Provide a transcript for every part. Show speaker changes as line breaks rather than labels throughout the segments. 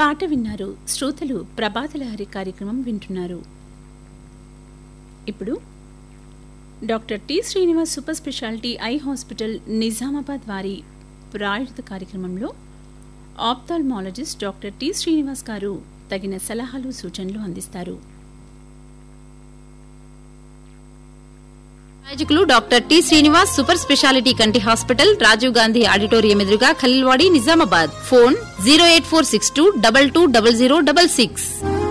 పాట విన్నారు శ్రోతలు ప్రభాతలహరి కార్యక్రమం వింటున్నారు ఇప్పుడు doctor T Srinivas super speciality eye hospital Nizamabad వారి ప్రాయుత కార్యక్రమంలో ఆప్థాల్మాలజిస్ట్ డాక్టర్ టి శ్రీనివాస్ గారు తగిన సలహాలు సూచనలు అందిస్తారు
ప్రాయోజకులు doctor T Srinivas super speciality కంటి హాస్పిటల్ రాజీవ్ గాంధీ ఆడిటోరియం ఎదురుగా Khaleelwadi Nizamabad phone zero eight four six two double two double zero double six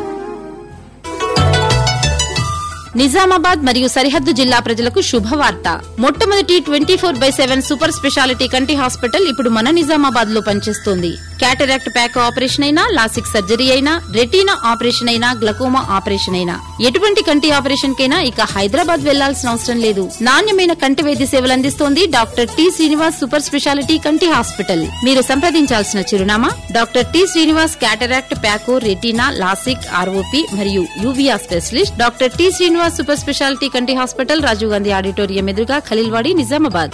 Nizamabad మరియు సరిహద్దు జిల్లా ప్రజలకు శుభవార్త మొట్టమొదటి twenty four by seven super speciality కంటి హాస్పిటల్ ఇప్పుడు మన నిజామాబాద్ లో పనిచేస్తోంది క్యాటరాక్ట్ ప్యాక్ ఆపరేషన్ అయినా లాసిక్ సర్జరీ అయినా రెటీనా ఆపరేషన్ అయినా గ్లకోమా ఆపరేషన్ అయినా ఎటువంటి కంటి ఆపరేషన్ కైనా ఇక హైదరాబాద్ వెళ్లాల్సిన అవసరం లేదు నాణ్యమైన కంటి వైద్య సేవలు అందిస్తోంది doctor T Srinivas super speciality కంటి హాస్పిటల్ మీరు సంప్రదించాల్సిన చిరునామా doctor T Srinivas cataract phaco retina LASIK R O P మరియు uvea specialist doctor T Srinivas super speciality కంటి హాస్పిటల్ రాజీవ్ గాంధీ ఆడిటోరియం ఎదురుగా ఖలీల్వాడి నిజామాబాద్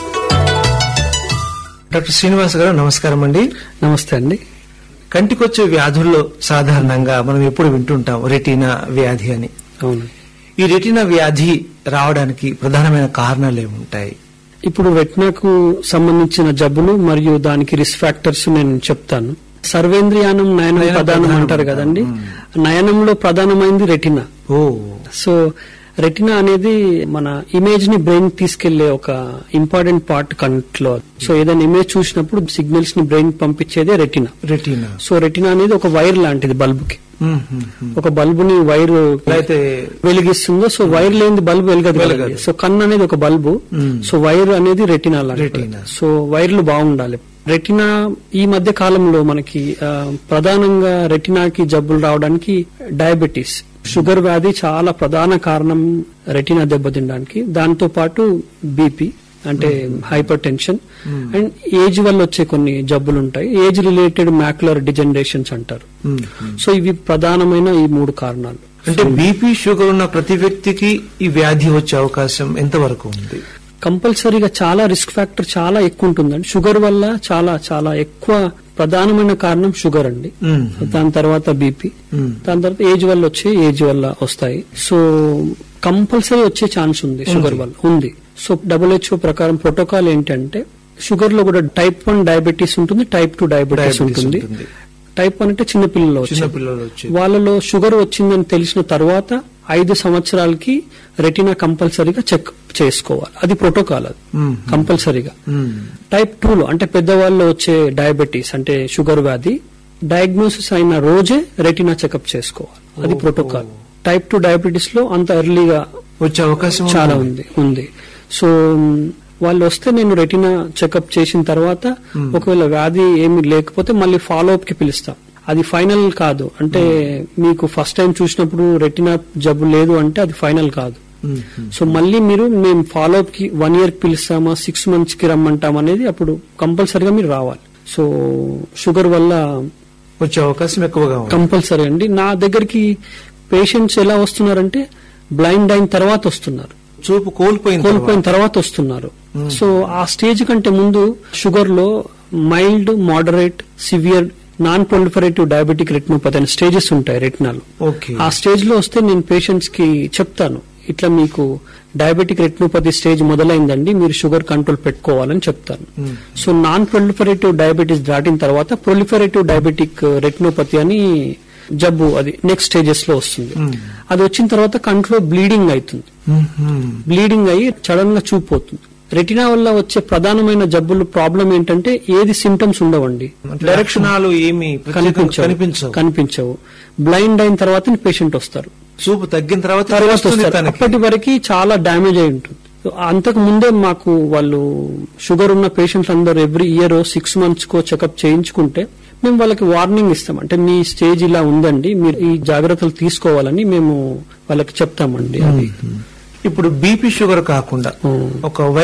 డాక్టర్ శ్రీనివాస్ గారు నమస్కారం అండి
నమస్తే అండి
కంటికొచ్చే వ్యాధుల్లో సాధారణంగా మనం ఎప్పుడు వింటుంటాం రెటీనా వ్యాధి అని
అవును
ఈ రెటీనా వ్యాధి రావడానికి ప్రధానమైన కారణాలు ఏముంటాయి
ఇప్పుడు రెట్నాకు సంబంధించిన జబ్బులు మరియు దానికి రిస్క్ ఫ్యాక్టర్స్ నేను చెప్తాను సర్వేంద్రియానం నయనం
నయనం
ప్రధానం
ప్రధానం
అంటారు
అంటారు.
కదండి నయనంలో ప్రధానమైంది రెటినా
ఓ
సో రెటినా అనేది మన ఇమేజ్ ని బ్రెయిన్ తీసుకెళ్లే ఒక ఇంపార్టెంట్ పార్ట్ కంట్లో సో ఏదైనా ఇమేజ్ చూసినప్పుడు సిగ్నల్స్ ని బ్రెయిన్ పంపించేదే రెటినా
రెటీనా
సో రెటినా అనేది ఒక వైర్ లాంటిది బల్బ్ కి
మ్మ్, మ్మ్, మ్మ్.
ఒక బల్బుని వైర్
అయితే
వెలిగిస్తుందో సో వైర్ లేని బల్బు వెలగదు
వెలగదు.
కదండి. సో కన్ను అనేది ఒక బల్బు
మ్మ్.
సో వైర్ అనేది రెటినా లాంటిది.
రెటినా.
సో వైర్లు బాగుండాలి రెటినా ఈ మధ్య కాలంలో మనకి ఆ, ప్రధానంగా రెటినాకి జబ్బులు రావడానికి డయాబెటీస్ షుగర్ వ్యాధి చాలా ప్రధాన కారణం రెటినా దెబ్బతినడానికి దాంతో పాటు బీపీ అంటే హైపర్ టెన్షన్ అండ్ ఏజ్ వల్ల వచ్చే కొన్ని జబ్బులు ఉంటాయి ఏజ్ రిలేటెడ్ మ్యాక్యులర్ డిజనరేషన్స్ అంటారు
మ్మ్, మ్మ్.
సో ఇవి ప్రధానమైన ఈ మూడు కారణాలు
అంటే బీపీ షుగర్ ఉన్న ప్రతి వ్యక్తికి ఈ వ్యాధి వచ్చే అవకాశం ఎంతవరకు ఉంది
కంపల్సరీగా చాలా రిస్క్ ఫ్యాక్టర్ చాలా ఎక్కువ ఉంటుందండి షుగర్ వల్ల చాలా చాలా ఎక్కువ ప్రధానమైన కారణం షుగర్ అండి
మ్మ్.
దాని తర్వాత బీపీ
మ్మ్.
దాని తర్వాత ఏజ్ వల్ల వచ్చే ఏజ్ వల్ల వస్తాయి సో కంపల్సరీ వచ్చే ఛాన్స్ ఉంది షుగర్ వల్ల ఉంది సో డబ్ల్యూహెచ్ఓ ప్రకారం ప్రోటోకాల్ ఏంటంటే షుగర్ లో కూడా టైప్ వన్ డయాబెటీస్ ఉంటుంది టైప్ టూ డయాబెటీస్
డయాబెటీస్
ఉంటుంది
ఉంటుంది.
టైప్ వన్ అంటే చిన్నపిల్లల్లో వచ్చేది.
చిన్నపిల్లలు వచ్చేది.
వాళ్ళలో షుగర్ వచ్చిందని తెలిసిన తర్వాత ఐదు సంవత్సరాలకి రెటినా కంపల్సరీగా చెక్ చేసుకోవాలి అది ప్రోటోకాల్ అది
మ్మ్.
కంపల్సరీగా
మ్మ్.
టైప్ టూ లో అంటే పెద్దవాళ్ళలో వచ్చే డయాబెటీస్ అంటే షుగర్ వ్యాధి డయాగ్నోసిస్ అయిన రోజే రెటినా చెకప్ చేసుకోవాలి అది
ఓ,
ప్రోటోకాల్
ఓ.
టైప్ టూ డయాబెటీస్ లో అంత ఎర్లీగా
వచ్చే అవకాశం
చాలా ఉంది ఉంది సో మ్, వాళ్ళు వస్తే నేను రెటినా చెకప్ చేసిన తర్వాత ఒకవేళ వ్యాధి ఏమి లేకపోతే మళ్ళీ ఫాలో అప్ కి పిలుస్తాం అది ఫైనల్ కాదు అంటే మీకు ఫస్ట్ టైం చూసినప్పుడు రెటినా జబ్బు లేదు అంటే అది ఫైనల్ కాదు
మ్మ్, మ్మ్.
సో మళ్ళీ మీరు మేము ఫాలో అప్ కి వన్ ఇయర్ కి పిలుస్తామా సిక్స్ మంత్స్ కి రమ్మంటాం అనేది అప్పుడు కంపల్సరీగా మీరు రావాలి సో షుగర్ వల్ల
వచ్చే అవకాశం ఎక్కువగా ఉంది
కంపల్సరీ అండి నా దగ్గరికి పేషెంట్స్ ఎలా వస్తున్నారంటే బ్లైండ్ అయిన తర్వాత వస్తున్నారు
చూపు కోల్పోయిన
కోల్పోయిన తర్వాత వస్తున్నారు సో ఆ స్టేజ్ కంటే ముందు షుగర్ లో mild moderate severe non proliferative diabetic retinopathy అనే స్టేజెస్ ఉంటాయి రెటినాలో
ఓకే
ఆ స్టేజ్ లో వస్తే నేను పేషెంట్స్ కి చెప్తాను ఇట్లా మీకు డయాబెటిక్ రెటినోపతి స్టేజ్ మొదలైందండి మీరు షుగర్ కంట్రోల్ పెట్టుకోవాలని చెప్తాను
hmm.
So non proliferative diabetes దాటిన తర్వాత ప్రొలిఫరేటివ్ డయాబెటిక్ రెటినోపతి అని జబ్బు అది నెక్స్ట్ స్టేజెస్ లో వస్తుంది
మ్మ్.
అది వచ్చిన తర్వాత కంట్లో బ్లీడింగ్ అవుతుంది
మ్మ్, మ్మ్.
బ్లీడింగ్ అయ్యి సడన్ గా చూపోతుంది రెటినా వల్ల వచ్చే ప్రధానమైన జబ్బులు ప్రాబ్లం ఏంటంటే ఏది సిమ్టమ్స్ ఉండవండి
లక్షణాలు ఏమి ప్రత్యేకంగా
కనిపించవు
కనిపించవు
కనిపించవు బ్లైండ్ అయిన తర్వాత పేషెంట్ వస్తారు
చూపు తగ్గిన తర్వాత
తర్వాత
తెలుస్తుంది
వస్తారు
తనకి.
అప్పటి వరకు చాలా డ్యామేజ్ అయి ఉంటుంది సో అంతకు ముందే మాకు వాళ్ళు షుగర్ ఉన్న పేషెంట్స్ అందరూ ఎవ్రీ ఇయర్ సిక్స్ మంత్స్ కో చెకప్ చేయించుకుంటే మేము వాళ్ళకి వార్నింగ్ ఇస్తాం అంటే మీ స్టేజ్ ఇలా ఉందండి మీరు ఈ జాగ్రత్తలు తీసుకోవాలని మేము వాళ్ళకి చెప్తామండి అది
ఇప్పుడు బీపీ షుగర్ కాకుండా
ఉమ్.
ఒక